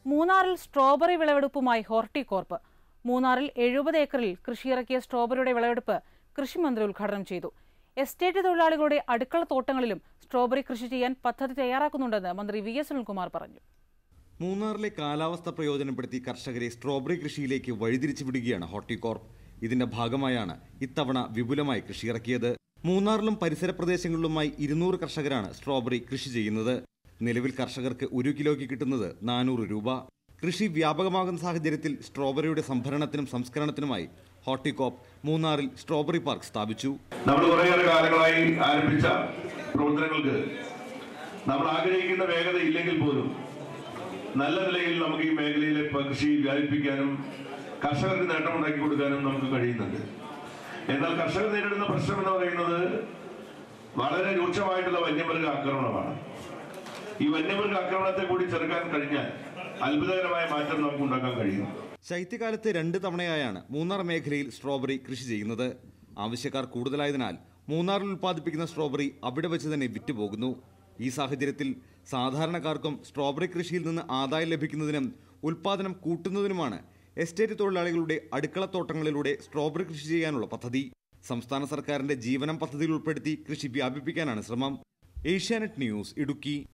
മൂന്നാറിൽ സ്ട്രോബറി വിളവെടുപ്പുമായി ഹോർട്ടികോർപ്പ് മൂന്നാറിൽ എഴുപത് ഏക്കറിൽ കൃഷിയിറക്കിയ സ്ട്രോബറിയുടെ വിളവെടുപ്പ് കൃഷിമന്ത്രി ഉദ്ഘാടനം ചെയ്തു എസ്റ്റേറ്റ് തൊഴിലാളികളുടെ അടുക്കള തോട്ടങ്ങളിലും സ്ട്രോബറി കൃഷി ചെയ്യാൻ പദ്ധതി തയ്യാറാക്കുന്നുണ്ടെന്ന് മന്ത്രി വി എസ് സുനിൽകുമാർ പറഞ്ഞു മൂന്നാറിലെ കാലാവസ്ഥ പ്രയോജനപ്പെടുത്തി കർഷകരെ സ്ട്രോബറി കൃഷിയിലേക്ക് വഴിതിരിച്ചു വിടുകയാണ് ഹോർട്ടികോർപ്പ് ഇതിന്റെ ഭാഗമായാണ് ഇത്തവണ വിപുലമായി കൃഷിയിറക്കിയത് മൂന്നാറിലും പരിസര പ്രദേശങ്ങളിലുമായി ഇരുന്നൂറ് കർഷകരാണ് സ്ട്രോബറി കൃഷി ചെയ്യുന്നത് നിലവിൽ കർഷകർക്ക് ഒരു കിലോയ്ക്ക് കിട്ടുന്നത് നാനൂറ് രൂപ കൃഷി വ്യാപകമാകുന്ന സാഹചര്യത്തിൽ സ്ട്രോബറിയുടെ സംഭരണത്തിനും സംസ്കരണത്തിനുമായി ഹോർട്ടികോപ്പ് മൂന്നാറിൽ സ്ട്രോബറി പാർക്ക് സ്ഥാപിച്ചു നമ്മൾ കുറേയേറെ കാലങ്ങളായി ആരംഭിച്ച പ്രവർത്തനങ്ങൾക്ക് നമ്മൾ ആഗ്രഹിക്കുന്ന വേഗത ഇല്ലെങ്കിൽ പോലും നല്ല നിലയിൽ നമുക്ക് ഈ മേഖലയിലെ കൃഷി വ്യാപിപ്പിക്കാനും കർഷകർക്ക് നേട്ടമുണ്ടാക്കി കൊടുക്കാനും നമുക്ക് കഴിയുന്നുണ്ട് എന്നാൽ കർഷകർ നേരിടുന്ന പ്രശ്നം എന്ന് പറയുന്നത് വളരെ രൂക്ഷമായിട്ടുള്ള വന്യമൃഗ ആക്രമണമാണ് ഈ വന്യമൃഗ ആക്രമണത്തെ കൂടി ചെറുക്കാൻ കഴിഞ്ഞാൽ അത്ഭുതകരമായ മാറ്റം നമുക്ക് ഉണ്ടാക്കാൻ കഴിയും ശൈത്യകാലത്ത് രണ്ട് തവണയായാണ് മൂന്നാർ മേഖലയിൽ സ്ട്രോബറി കൃഷി ചെയ്യുന്നത് ആവശ്യക്കാർ കൂടുതലായതിനാൽ മൂന്നാറിൽ ഉൽപ്പാദിപ്പിക്കുന്ന സ്ട്രോബറി അവിടെ വെച്ച് തന്നെ വിറ്റുപോകുന്നു ഈ സാഹചര്യത്തിൽ സാധാരണക്കാർക്കും സ്ട്രോബറി കൃഷിയിൽ നിന്ന് ആദായം ലഭിക്കുന്നതിനും ഉൽപ്പാദനം കൂട്ടുന്നതിനുമാണ് എസ്റ്റേറ്റ് തൊഴിലാളികളുടെ അടുക്കളത്തോട്ടങ്ങളിലൂടെ സ്ട്രോബറി കൃഷി ചെയ്യാനുള്ള പദ്ധതി സംസ്ഥാന സർക്കാരിന്റെ ജീവനം പദ്ധതിയിൽ ഉൾപ്പെടുത്തി കൃഷി വ്യാപിപ്പിക്കാനാണ് ശ്രമം ഏഷ്യാനെറ്റ് ന്യൂസ് ഇടുക്കി